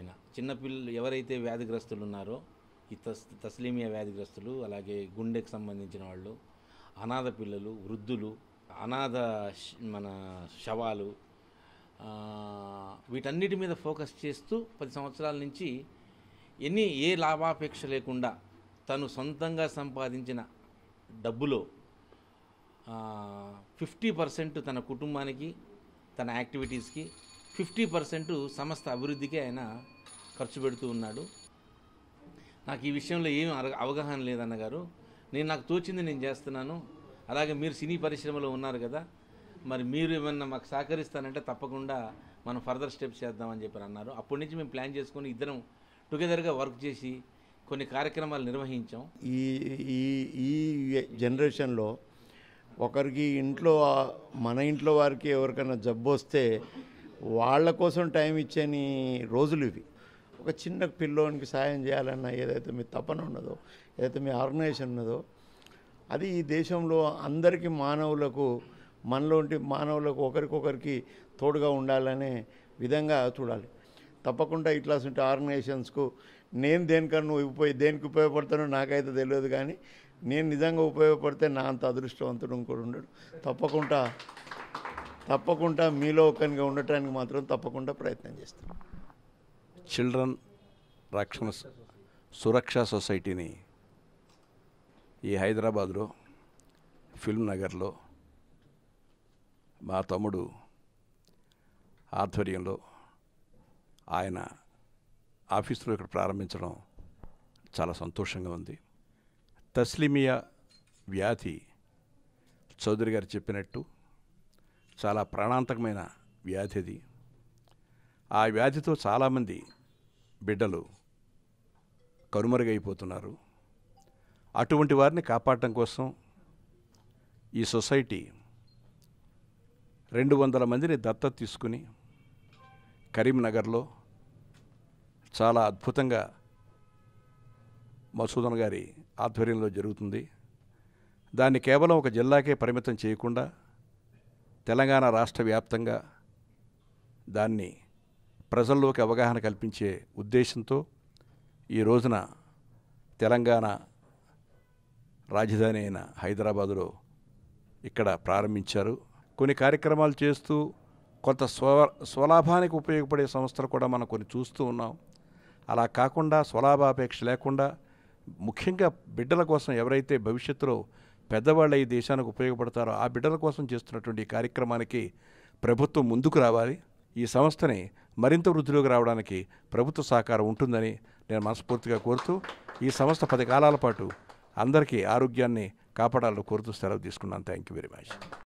చిన్నపిల్లలు ఎవరైతే వ్యాధిగ్రస్తులు ఉన్నారో ఈ తస్ తస్లీమియా వ్యాధిగ్రస్తులు అలాగే గుండెకి సంబంధించిన వాళ్ళు అనాథ పిల్లలు వృద్ధులు అనాథ శ- మన శవాలు ఆ, వీటన్నిటి మీద ఫోకస్ చేస్తూ పది సంవత్సరాల నుంచి ఎన్ని ఏ లాభాపేక్ష లేకుండా తను సొంతంగా సంపాదించిన డబ్బులో ఫిఫ్టీ పర్సెంట్ తన కుటుంబానికి తన యాక్టివిటీస్కి ఫిఫ్టీ పర్సెంట్ సంస్థ అభివృద్ధికి ఆయన ఖర్చు పెడుతూ ఉన్నాడు నాకు ఈ విషయంలో ఏం అర- అవగాహన లేదన్న గారు నేను నాకు తోచింది నేను చేస్తున్నాను అలాగే మీరు సినీ పరిశ్రమలో ఉన్నారు కదా మరి మీరు ఏమన్నా మాకు సహకరిస్తానంటే తప్పకుండా మనం ఫర్దర్ స్టెప్స్ చేద్దామని చెప్పి అన్నారు అప్పటి నుంచి మేము ప్లాన్ చేసుకొని ఇద్దరం టుగెదర్గా వర్క్ చేసి కొన్ని కార్యక్రమాలు నిర్వహించాం ఈ ఈ ఈ జనరేషన్లో ఒకరికి ఇంట్లో మన ఇంట్లో వారికి ఎవరికైనా జబ్బు వస్తే వాళ్ళ కోసం టైం ఇచ్చని రోజులు ఇవి ఒక చిన్న పిల్లోనికి సాయం చేయాలన్న ఏదైతే మీ తపన ఉన్నదో ఏదైతే మీ ఆర్గనైజేషన్ ఉన్నదో అది ఈ దేశంలో అందరికీ మానవులకు మనలోంటి మానవులకు ఒకరికొకరికి తోడుగా ఉండాలనే విధంగా చూడాలి తప్పకుండా ఇట్లాంటి ఆర్గనైజేషన్స్కు నేను దేనికన్నా ఉపయోగ దేనికి ఉపయోగపడతానో నాకైతే తెలియదు కానీ నేను నిజంగా ఉపయోగపడితే నా అంత అదృష్టవంతుడు ఇంకోటి ఉండడు తప్పకుండా తప్పకుండా మీలో ఒకరిగా ఉండటానికి మాత్రం తప్పకుండా ప్రయత్నం చేస్తాను చిల్డ్రన్ రక్షణ స- సురక్షా సొసైటీని ఈ హైదరాబాద్లో ఫిల్మ్ నగర్లో మా తమ్ముడు ఆధ్వర్యంలో ఆయన ఆఫీసులో ఇక్కడ ప్రారంభించడం చాలా సంతోషంగా ఉంది తస్లిమియా వ్యాధి చౌదరి గారు చెప్పినట్టు చాలా ప్రాణాంతకమైన వ్యాధి అది ఆ వ్యాధితో చాలామంది బిడ్డలు కనుమరుగైపోతున్నారు అటువంటి వారిని కాపాడటం కోసం ఈ సొసైటీ రెండు వందల మందిని దత్తత తీసుకుని కరీంనగర్లో చాలా అద్భుతంగా మసూదన్ గారి ఆధ్వర్యంలో జరుగుతుంది దాన్ని కేవలం ఒక జిల్లాకే పరిమితం చేయకుండా తెలంగాణ రాష్ట్ర వ్యాప్తంగా దాన్ని ప్రజల్లోకి అవగాహన కల్పించే ఉద్దేశంతో ఈ రోజున తెలంగాణ రాజధాని అయిన హైదరాబాదులో ఇక్కడ ప్రారంభించారు కొన్ని కార్యక్రమాలు చేస్తూ కొంత స్వ స్వలాభానికి ఉపయోగపడే సంస్థలు కూడా మనం కొన్ని చూస్తూ ఉన్నాం అలా కాకుండా స్వలాభాపేక్ష లేకుండా ముఖ్యంగా బిడ్డల కోసం ఎవరైతే భవిష్యత్తులో పెద్దవాళ్ళు ఈ దేశానికి ఉపయోగపడతారో ఆ బిడ్డల కోసం చేస్తున్నటువంటి ఈ కార్యక్రమానికి ప్రభుత్వం ముందుకు రావాలి ఈ సంస్థని మరింత వృద్ధిలోకి రావడానికి ప్రభుత్వ సహకారం ఉంటుందని నేను మనస్ఫూర్తిగా కోరుతూ ఈ సంస్థ పది కాలాల పాటు అందరికీ ఆరోగ్యాన్ని కాపాడాలని కోరుతూ సెలవు తీసుకున్నాను థ్యాంక్ యూ వెరీ మచ్